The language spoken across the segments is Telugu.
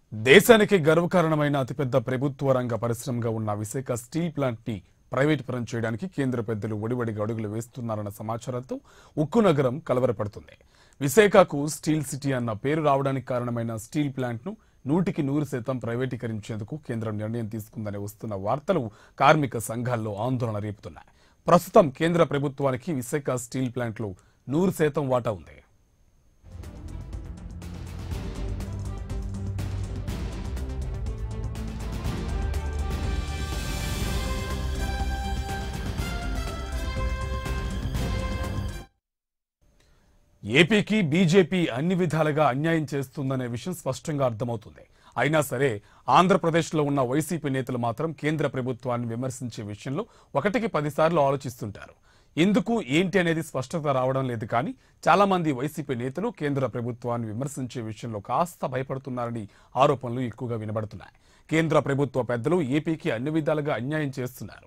దేశానికి గర్వకారణమైన అతిపెద్ద ప్రభుత్వ రంగ పరిశ్రమగా ఉన్న విశాఖ స్టీల్ ప్లాంట్ ని ప్రైవేట్ పరం చేయడానికి కేంద్ర పెద్దలు ఒడివడిగా అడుగులు వేస్తున్నారన్న సమాచారంతో ఉక్కు నగరం కలవరపడుతుంది విశాఖకు స్టీల్ సిటీ అన్న పేరు రావడానికి కారణమైన స్టీల్ ప్లాంట్ ను నూటికి నూరు శాతం ప్రైవేటీకరించేందుకు కేంద్రం నిర్ణయం తీసుకుందని వస్తున్న వార్తలు కార్మిక సంఘాల్లో ఆందోళన రేపుతున్నాయి ప్రస్తుతం కేంద్ర ప్రభుత్వానికి విశాఖ స్టీల్ ప్లాంట్లో నూరు శాతం వాటా ఉంది ఏపీకి బీజేపీ అన్ని విధాలుగా అన్యాయం చేస్తుందనే విషయం స్పష్టంగా అర్థమవుతుంది అయినా సరే ఆంధ్రప్రదేశ్లో ఉన్న వైసీపీ నేతలు మాత్రం కేంద్ర ప్రభుత్వాన్ని విమర్శించే విషయంలో ఒకటికి పదిసార్లు ఆలోచిస్తుంటారు ఎందుకు ఏంటి అనేది స్పష్టత రావడం లేదు కానీ చాలా మంది వైసీపీ నేతలు కేంద్ర ప్రభుత్వాన్ని విమర్శించే విషయంలో కాస్త భయపడుతున్నారని ఆరోపణలు ఎక్కువగా వినబడుతున్నాయి కేంద్ర ప్రభుత్వ పెద్దలు ఏపీకి అన్ని విధాలుగా అన్యాయం చేస్తున్నారు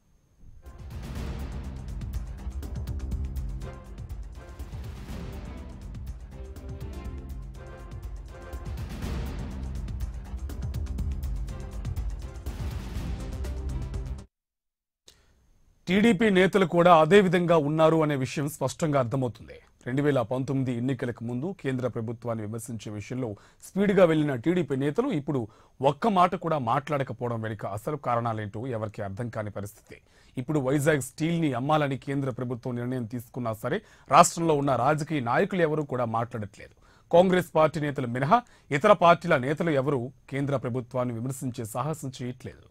టీడీపీ నేతలు కూడా అదే విధంగా ఉన్నారు అనే విషయం స్పష్టంగా అర్థమవుతుంది రెండు వేల పంతొమ్మిది ఎన్నికలకు ముందు కేంద్ర ప్రభుత్వాన్ని విమర్శించే విషయంలో స్పీడ్గా వెళ్లిన టీడీపీ నేతలు ఇప్పుడు ఒక్క మాట కూడా మాట్లాడకపోవడం వెనుక అసలు కారణాలేంటో ఎవరికి అర్థం కాని పరిస్థితి ఇప్పుడు వైజాగ్ స్టీల్ ని అమ్మాలని కేంద్ర ప్రభుత్వం నిర్ణయం తీసుకున్నా సరే రాష్ట్రంలో ఉన్న రాజకీయ నాయకులు ఎవరూ కూడా మాట్లాడట్లేదు కాంగ్రెస్ పార్టీ నేతలు మినహా ఇతర పార్టీల నేతలు ఎవరూ కేంద్ర ప్రభుత్వాన్ని విమర్శించే సాహసం చేయట్లేదు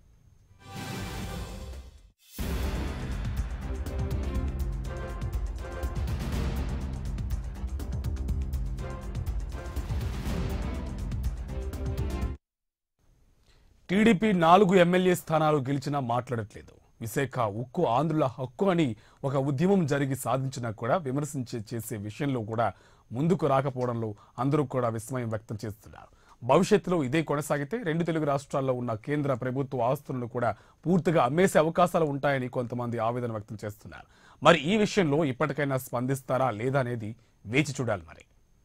టీడీపీ నాలుగు ఎమ్మెల్యే స్థానాలు గెలిచినా మాట్లాడట్లేదు విశాఖ ఉక్కు ఆంధ్రుల హక్కు అని ఒక ఉద్యమం జరిగి సాధించినా కూడా విమర్శించే చేసే విషయంలో కూడా ముందుకు రాకపోవడంలో అందరూ కూడా విస్మయం వ్యక్తం చేస్తున్నారు భవిష్యత్తులో ఇదే కొనసాగితే రెండు తెలుగు రాష్ట్రాల్లో ఉన్న కేంద్ర ప్రభుత్వ ఆస్తులను కూడా పూర్తిగా అమ్మేసే అవకాశాలు ఉంటాయని కొంతమంది ఆవేదన వ్యక్తం చేస్తున్నారు మరి ఈ విషయంలో ఇప్పటికైనా స్పందిస్తారా లేదా అనేది వేచి చూడాలి మరి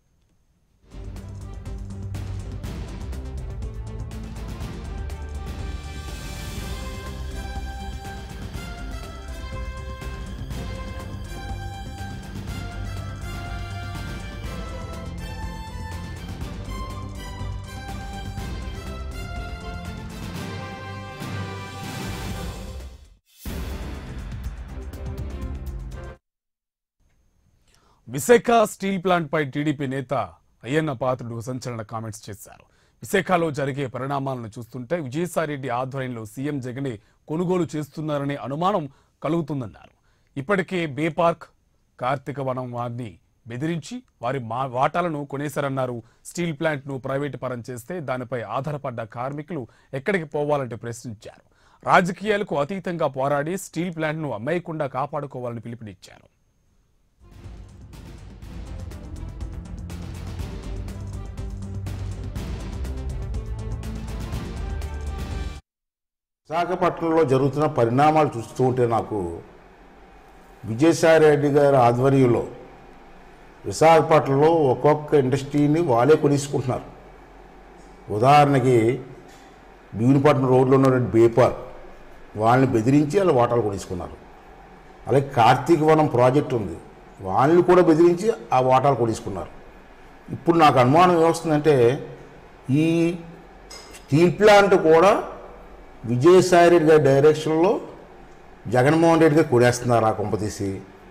విశాఖ స్టీల్ ప్లాంట్ పై టీడీపీ నేత అయ్యన్న పాత్రుడు సంచలన కామెంట్స్ చేశారు విశాఖలో జరిగే పరిణామాలను చూస్తుంటే విజయసాయిరెడ్డి ఆధ్వర్యంలో సీఎం జగనే కొనుగోలు చేస్తున్నారనే అనుమానం కలుగుతుందన్నారు ఇప్పటికే బే పార్క్ కార్తీక వనం వారిని బెదిరించి వారి మా వాటాలను కొనేశారన్నారు స్టీల్ ప్లాంట్ ను ప్రైవేటు పరం చేస్తే దానిపై ఆధారపడ్డ కార్మికులు ఎక్కడికి పోవాలంటే ప్రశ్నించారు రాజకీయాలకు అతీతంగా పోరాడి స్టీల్ ప్లాంట్ ను అమ్మేయకుండా కాపాడుకోవాలని పిలుపునిచ్చారు విశాఖపట్నంలో జరుగుతున్న పరిణామాలు చూస్తూ ఉంటే నాకు విజయసాయి రెడ్డి గారి ఆధ్వర్యంలో విశాఖపట్నంలో ఒక్కొక్క ఇండస్ట్రీని వాళ్ళే కొనేసుకుంటున్నారు ఉదాహరణకి భీమునిపట్నం రోడ్లో ఉన్నటువంటి బేపార్ వాళ్ళని బెదిరించి వాళ్ళ వాటాలు కొనేసుకున్నారు అలాగే కార్తీక వనం ప్రాజెక్ట్ ఉంది వాళ్ళని కూడా బెదిరించి ఆ వాటాలు కొనేసుకున్నారు ఇప్పుడు నాకు అనుమానం ఏమొస్తుందంటే ఈ స్టీల్ ప్లాంట్ కూడా విజయసాయి రెడ్డి గారి డైరెక్షన్లో జగన్మోహన్ రెడ్డి గారు కొనేస్తున్నారా కొంపతీసి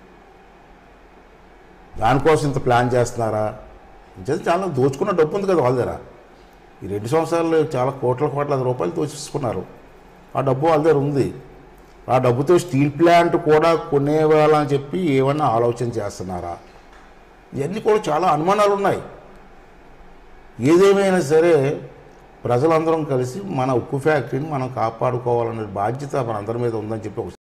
దానికోసం ఇంత ప్లాన్ చేస్తున్నారా ఇంకేదో చాలా దోచుకున్న డబ్బు ఉంది కదా వాళ్ళ దగ్గర ఈ రెండు సంవత్సరాలు చాలా కోట్ల కోట్ల రూపాయలు దోచేసుకున్నారు ఆ డబ్బు వాళ్ళ దగ్గర ఉంది ఆ డబ్బుతో స్టీల్ ప్లాంట్ కూడా కొనేవాళ్ళని చెప్పి ఏమన్నా ఆలోచన చేస్తున్నారా ఇవన్నీ కూడా చాలా అనుమానాలు ఉన్నాయి ఏదేమైనా సరే ప్రజలందరం కలిసి మన ఉక్కు ఫ్యాక్టరీని మనం కాపాడుకోవాలనే బాధ్యత మనందరి మీద ఉందని చెప్పి ఒక